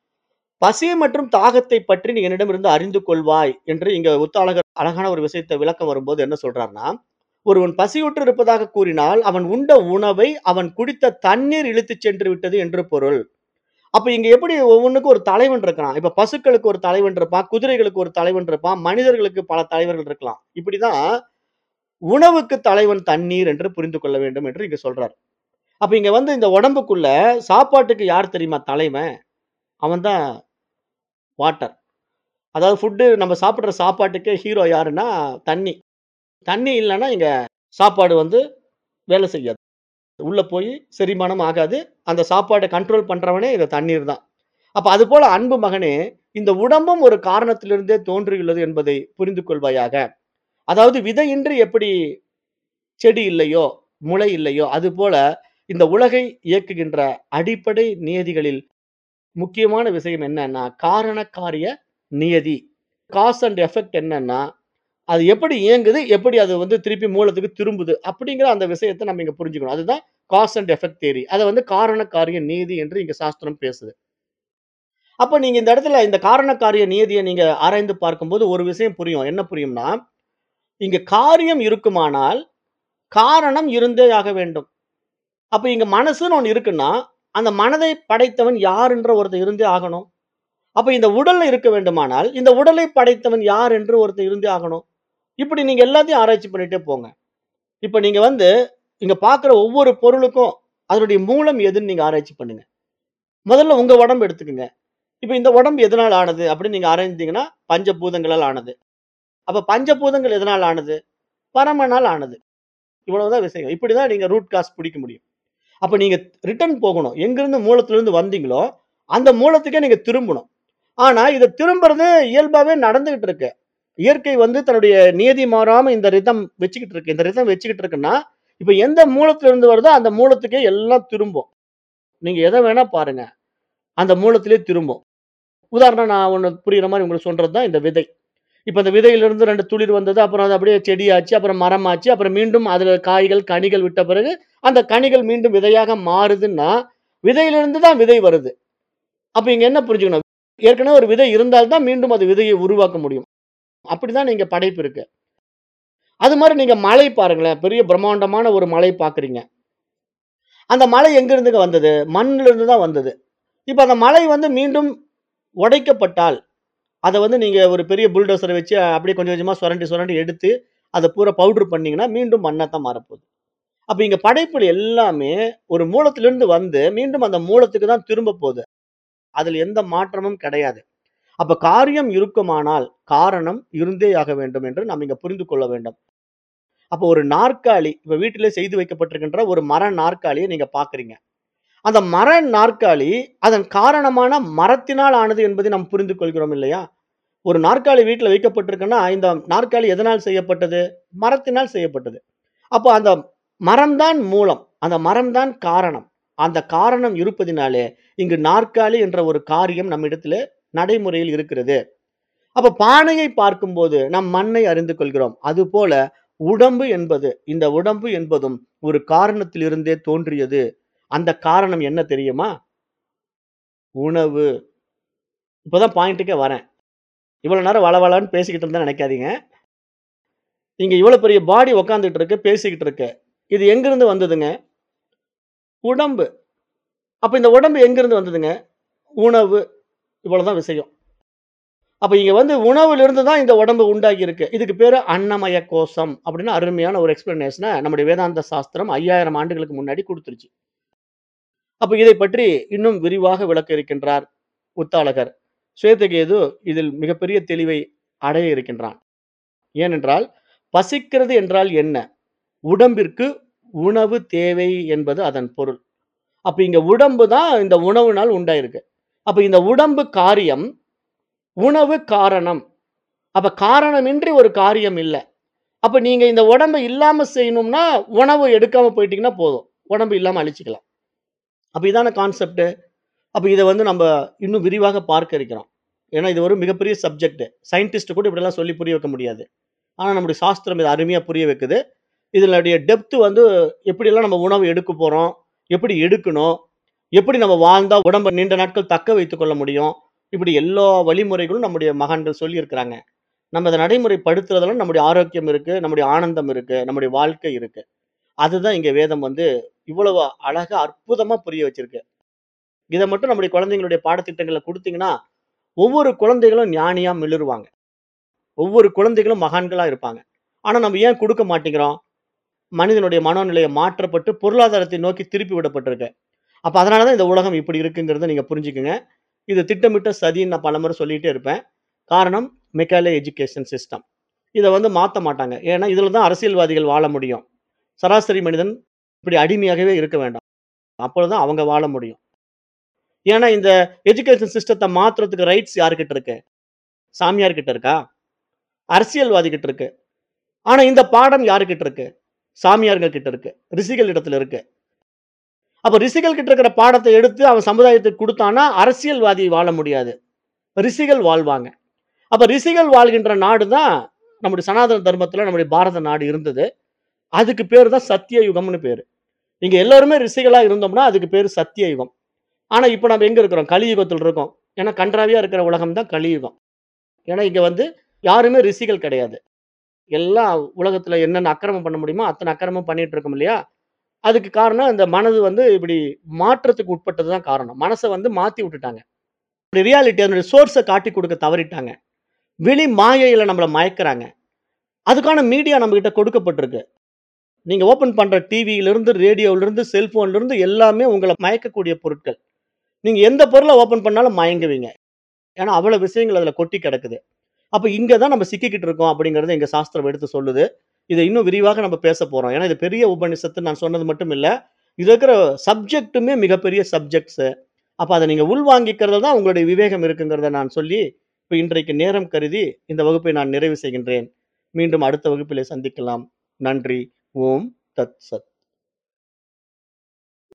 பசி மற்றும் தாகத்தை பற்றி நீ என்னிடமிருந்து அறிந்து கொள்வாய் என்று இங்க உத்தாளகர் அழகான ஒரு விஷயத்த விளக்கம் வரும்போது என்ன சொல்றார்ன்னா, ஒருவன் பசியுற்று இருப்பதாக கூறினால், அவன் உண்ட உணவை அவன் குடித்த தண்ணீர் இழுத்துச் சென்று விட்டது என்று பொருள். அப்ப இங்க எப்படி ஒவ்வொன்னுக்கும் ஒரு தலைவன் இருக்கிறான். இப்ப பசுக்களுக்கு ஒரு தலைவன் இருப்பான், குதிரைகளுக்கு ஒரு தலைவன் இருப்பான், மனிதர்களுக்கு பல தலைவர்கள் இருக்கலாம். இப்படிதான் உணவுக்கு தலைவன் தண்ணீர் என்று புரிந்து கொள்ள வேண்டும் என்று இங்க சொல்றார். அப்ப இங்க வந்து இந்த உடம்புக்குள்ள சாப்பாட்டுக்கு யார் தெரியுமா தலைவன்? அவன் தான் வாட்டர். அதாவது ஃபுட் நம்ம சாப்பிடுற சாப்பாட்டுக்கே ஹீரோ யாருன்னா தண்ணி. தண்ணி இல்லன்னா இங்க சாப்பாடு வந்து வேலை செய்யாது. உள்ள போய் செரிமானம் ஆகாது. அந்த சாப்பாட கண்ட்ரோல் பண்றவனே இந்த தண்ணீர் தான். அப்ப அதுபோல அன்பு மகனே, இந்த உடம்பும் ஒரு காரணத்திலிருந்தே தோன்றியுள்ளது என்பதை புரிந்து கொள்வாயாக. அதாவது விதையின்றி எப்படி செடி இல்லையோ, முளை இல்லையோ, அதுபோல இந்த உலகை இயக்குகின்ற அடிப்படை நியதிகளில் முக்கியமான விஷயம் என்னன்னா, காரண காரிய நியதி. காஸ் அண்ட் எஃபெக்ட் என்னன்னா, அது எப்படி இயங்குது, எப்படி அது வந்து திருப்பி மூலத்துக்கு திரும்புது அப்படிங்கிற அந்த விஷயத்த நம்ம இங்க புரிஞ்சுக்கணும். அதுதான் காஸ் அண்ட் எஃபெக்ட் தியரி. அத வந்து காரண காரிய நீதி என்று இங்க சாஸ்திரம் பேசுது. அப்ப நீங்க இந்த இடத்துல இந்த காரண காரிய நியதிய நீங்க ஆராய்ந்து பார்க்கும்போது ஒரு விஷயம் புரியும். என்ன புரியும்னா, இங்க காரியம் இருக்குமானால், காரணம் இருந்தே ஆக வேண்டும். அப்ப இங்க மனசுன்னு ஒண்ணு இருக்குன்னா, அந்த மனதை படைத்தவன் யார் என்ற ஒருத்தன் இருந்தே ஆகணும். அப்ப இந்த உடல்ல இருக்க வேண்டுமானால், இந்த உடலை படைத்தவன் யார் என்று ஒருத்தன் இருந்தே ஆகணும். இப்படி நீங்க எல்லாத்தையும் ஆராய்ச்சி பண்ணிட்டே போங்க. இப்ப நீங்க வந்து இங்க பார்க்கிற ஒவ்வொரு பொருளுக்கும் அதனுடைய மூலம் எதுன்னு நீங்க ஆராய்ச்சி பண்ணுங்க. முதல்ல உங்க உடம்பு எடுத்துக்கங்க. இப்ப இந்த உடம்பு எதனால் ஆனது அப்படின்னு நீங்க ஆராய்ந்தீங்கன்னா, பஞ்சபூதங்களால் ஆனது. அப்ப பஞ்சபூதங்கள் எதனால் ஆனது? பரமனால் ஆனது. இவ்வளவுதான் விஷயம். இப்படிதான் நீங்க ரூட் காஸ் பிடிக்க முடியும். அப்ப நீங்க ரிட்டர்ன் போகணும். எங்கிருந்து மூலத்திலிருந்து வந்தீங்களோ, அந்த மூலத்துக்கே நீங்க திரும்பணும். ஆனா இத திரும்புறது இயல்பாவே நடந்துகிட்டு இருக்கு. இயற்கை வந்து தன்னுடைய நியதி மாறாம இந்த ரிதம் வச்சுக்கிட்டு இருக்கு. இந்த ரிதம் வச்சுக்கிட்டு இருக்குன்னா, இப்ப எந்த மூலத்திலிருந்து வருதோ அந்த மூலத்துக்கே எல்லாம் திரும்பும். நீங்க எத வேணா பாருங்க. அந்த மூலத்திலே திரும்பும். உதாரணம் நான் ஒண்ணு புரியிற மாரி உங்களுக்கு சொல்றது தான் இந்த விதை. இப்ப இந்த விதையிலிருந்து 2 துளிர் வந்தது. அப்புறம் அது அப்படியே செடியாச்சு. அப்புறம் மரமாச்சு. அப்புறம் மீண்டும் அதுல காய்கள், கனிகள் விட்ட பிறகு, அந்த கனிகள் மீண்டும் விதையாக மாறுதுன்னா, விதையிலிருந்து தான் விதை வருது. அப்ப இங்க என்ன புரிஞ்சுக்கணும்? ஏற்கனவே ஒரு விதை இருந்தால் தான் மீண்டும் அது விதையை உருவாக்க முடியும். அப்படிதான் நீங்க படைப்பு இருக்கு. அது மாரி நீங்க மலை பாருங்களேன். பெரிய பிரம்மாண்டமான ஒரு மலை பார்க்குறீங்க. அந்த மலை எங்கிருந்துங்க வந்தது? மண்ணிலிருந்து தான் வந்தது. இப்ப அந்த மலை வந்து மீண்டும் உடைக்கப்பட்டால், அத வந்து நீங்க ஒரு பெரிய புல்டோசர வச்சு அப்படியே கொஞ்சம் கொஞ்சமா சுரண்டி சுரண்டி எடுத்து, அத பூரா பவுடர் பண்ணீங்கன்னா, மீண்டும் மண்ணா தான் மாறப்போகுது. அப்ப இங்க படைப்புல எல்லாமே ஒரு மூலத்திலிருந்து வந்து, மீண்டும் அந்த மூலத்துக்கு தான் திரும்ப போது. அதுல எந்த மாற்றமும் கிடையாது. அப்ப காரியம் இருக்குமானால் காரணம் இருந்தேயாக வேண்டும் என்று நாம் இங்க புரிந்து கொள்ள வேண்டும். அப்போ ஒரு நாற்காலி, இப்ப வீட்டிலே செய்து வைக்கப்பட்டிருக்கின்ற ஒரு மர நாற்காலிய நீங்க பார்க்கிறீங்க. அந்த மர நாற்காலி அதன் காரணமான மரத்தினால் ஆனது என்பதை நாம் புரிந்து கொள்கிறோம் இல்லையா? ஒரு நாற்காலி வீட்ல வைக்கப்பட்டிருக்குன்னா, இந்த நாற்காலி எதனால் செய்யப்பட்டது? மரத்தினால் செய்யப்பட்டது. அப்போ அந்த மரம் தான் மூலம். அந்த மரம் தான் காரணம். அந்த காரணம் இருப்பதினாலே, இங்கு நாற்காலி என்ற ஒரு காரியம் நம்மிடத்திலே நடைமுறையில் இருக்கிறது. அப்ப பானையை பார்க்கும்போது நாம் மண்ணை அறிந்து கொள்கிறோம். அதுபோல உடம்பு என்பது இந்த உடம்பு என்பதும் ஒரு காரணத்திலிருந்தே தோன்றியது. அந்த காரணம் என்ன தெரியுமா? உணவு. இப்பதான் பாயிண்ட்டுக்கே வரேன். இவ்வளவு நேரம் வளவளன்னு பேசிக்கிட்டு இருந்தேன்னு நினைக்காதீங்க. இங்க இவ்வளவு பெரிய பாடி உட்கார்ந்துட்டு இருக்கு, பேசிக்கிட்டு இருக்கு. இது எங்கிருந்து வந்ததுங்க? உடம்பு. அப்ப இந்த உடம்பு எங்கிருந்து வந்ததுங்க? உணவு. இவ்வளவுதான் விஷயம். அப்ப இங்க வந்து உணவிலிருந்து தான் இந்த உடம்பு உண்டாகி இருக்கு. இதுக்கு பேரு அன்னமய கோஷம் அப்படின்னு அருமையான ஒரு எக்ஸ்பிளனேஷன நம்முடைய வேதாந்த சாஸ்திரம் 5000 ஆண்டுகளுக்கு முன்னாடி குடுத்துருச்சு. அப்ப இதை பற்றி இன்னும் விரிவாக விளக்க இருக்கின்றார் உத்தாலகர். சுவேதகேது இதில் மிகப்பெரிய தெளிவை அடைய இருக்கின்றான். ஏனென்றால், பசிக்கிறது என்றால் என்ன? உடம்பிற்கு உணவு தேவை என்பது அதன் பொருள். அப்ப இங்க உடம்பு தான் இந்த உணவுனால் உண்டாயிருக்கு. அப்ப இந்த உடம்பு காரியம், உணவு காரணம். அப்ப காரணமின்றி ஒரு காரியம் இல்ல. அப்ப நீங்க இந்த உடம்ப இல்லாம செய்யணும்னா, உணவு எடுக்காம போயிட்டீங்கன்னா போதும். உடம்பு இல்லாம அழிச்சுக்கலாம். அப்ப இதான கான்செப்ட். அப்ப இத வந்து நம்ப இன்னும் விரிவாக பார்க்க இருக்கிறோம். ஏன்னா இது ஒரு மிகப்பெரிய சப்ஜெக்ட். சயின்டிஸ்ட் கூட இப்படிலாம் சொல்லி புரிய வைக்க முடியாது. ஆனா நம்முடைய சாஸ்திரம் இத அருமையா புரிய வைக்குது. இதனுடைய டெப்த் வந்து எப்படியெல்லாம் நம்ம உணவு எடுக்க போறோம்? எப்படி எடுக்கணும்? எப்படி நம்ம வாழ்ந்தா உடம்ப நீண்ட நாட்கள் தக்க வைத்துக் கொள்ள முடியும்? இப்படி எல்லா வழிமுறைகளும் நம்முடைய மகான்கள் சொல்லியிருக்கிறாங்க. நம்ம அத நடைமுறைப்படுத்துறதுல நம்முடைய ஆரோக்கியம் இருக்கு, நம்முடைய ஆனந்தம் இருக்கு, நம்முடைய வாழ்க்கை இருக்கு. அதுதான் இங்க வேதம் வந்து இவ்வளவு அழகா, அற்புதமா புரிய வச்சிருக்கு. இத மட்டும் நம்முடைய குழந்தைகளுடைய பாடத்திட்டங்கள்ல குடுத்தீங்கன்னா, ஒவ்வொரு குழந்தைகளும் ஞானியா மிளிருவாங்க. ஒவ்வொரு குழந்தைகளும் மகான்களா இருப்பாங்க. ஆனா நம்ம ஏன் குடுக்க மாட்டேங்கிறோம்? மனிதனுடைய மனோநிலை மாற்றப்பட்டு பொருளாதாரத்தை நோக்கி திருப்பி விடப்பட்டிருக்கு. அப்ப அதனால தான் இந்த உலகம் இப்படி இருக்குங்கிறத நீங்க புரிஞ்சுக்கங்க. இது திட்டமிட்ட சதின்னு நான் பலமுறை சொல்லிட்டே இருப்பேன். காரணம் மெக்காலே எஜுகேஷன் சிஸ்டம். இத வந்து மாத்த மாட்டாங்க. ஏன்னா இதுல தான் அரசியல்வாதிகள் வாழ முடியும். சராசரி மனிதன் இப்படி அடிமையாகவே இருக்க வேண்டாம். அப்பொழுதுதான் அவங்க வாழ முடியும். ஏன்னா இந்த எஜுகேஷன் சிஸ்டத்த மாத்துறதுக்கு ரைட்ஸ் யார்கிட்ட இருக்கு? சாமியார் கிட்ட இருக்கா? அரசியல்வாதி கிட்ட இருக்கு. ஆனா இந்த பாடம் யார்கிட்ட இருக்கு? சாமியார்கள் கிட்ட இருக்கு. ரிஷிகள் இடத்துல இருக்கு. அப்ப ரிஷிகள் கிட்ட இருக்கிற பாடத்த எடுத்து அவன் சமுதாயத்துக்கு குடுத்தான்னா, அரசியல்வாதி வாழ முடியாது. ரிஷிகள் வாழ்வாங்க. அப்ப ரிஷிகள் வாழ்கின்ற நாடு தான் நம்முடைய சனாதன தர்மத்துல நம்முடைய பாரத நாடு இருந்தது. அதுக்கு பேரு தான் சத்திய யுகம்னு பேரு. இங்க எல்லாருமே ரிஷிகளா இருந்தோம்னா, அதுக்கு பேரு சத்திய யுகம். ஆனா இப்ப நம்ம எங்க இருக்கிறோம்? கலியுகத்துல இருக்கோம். ஏன்னா கண்றாவியா இருக்கிற உலகம் தான் கலியுகம். ஏன்னா இங்க வந்து யாருமே ரிஷிகள் கிடையாது. எல்லாம் உலகத்துல என்னென்ன அக்கிரமம் பண்ண முடியுமோ, அத்தன அக்கிரமம் பண்ணிட்டு இருக்கோம் இல்லையா? அதுக்கு காரணம் இந்த மனது வந்து இப்படி மாற்றத்துக்கு உட்பட்டது தான் காரணம். மனச வந்து மாத்தி விட்டுட்டாங்க. ரியாலிட்டி அதனுடைய சோர்ஸ காட்டிக் குடுக்க தவறிட்டாங்க. வெளி மாயையில நம்மள மயக்குறாங்க. அதுக்கான மீடியா நம்மகிட்ட கொடுக்கப்பட்டிருக்கு. நீங்க ஓப்பன் பண்ற டிவியிலிருந்து, ரேடியோவிலிருந்து, செல்போன்லிருந்து எல்லாமே உங்கள மயக்கக்கூடிய பொருட்கள். நீங்க எந்த பொருள ஓப்பன் பண்ணாலும் மயங்குவீங்க. ஏன்னா அவ்வளவு விஷயங்கள் அதுல கொட்டி கிடக்குது. அப்ப இங்க தான் நம்ம சிக்கிக்கிட்டு இருக்கோம் அப்படிங்கிறத எங்க சாஸ்திரம் எடுத்து சொல்லுது. இத இன்னும் விரிவாக நம்ம பேசப் போறோம். ஏன்னா இது பெரிய உபநிஷத்து நான் சொன்னது மட்டும் இல்ல. இதுல இருக்கிற சப்ஜெக்ட்டுமே மிகப்பெரிய சப்ஜெக்ட்ஸ். அப்ப அத நீங்க உள்வாங்கிக்கிறதுல தான் உங்களுடைய விவேகம் இருக்குங்கிறத நான் சொல்லி, இப்ப இன்றைக்கு நேரம் கருதி இந்த வகுப்பை நான் நிறைவு செய்கின்றேன். மீண்டும் அடுத்த வகுப்பிலே சந்திக்கலாம். நன்றி. ஓம் தத் சத்.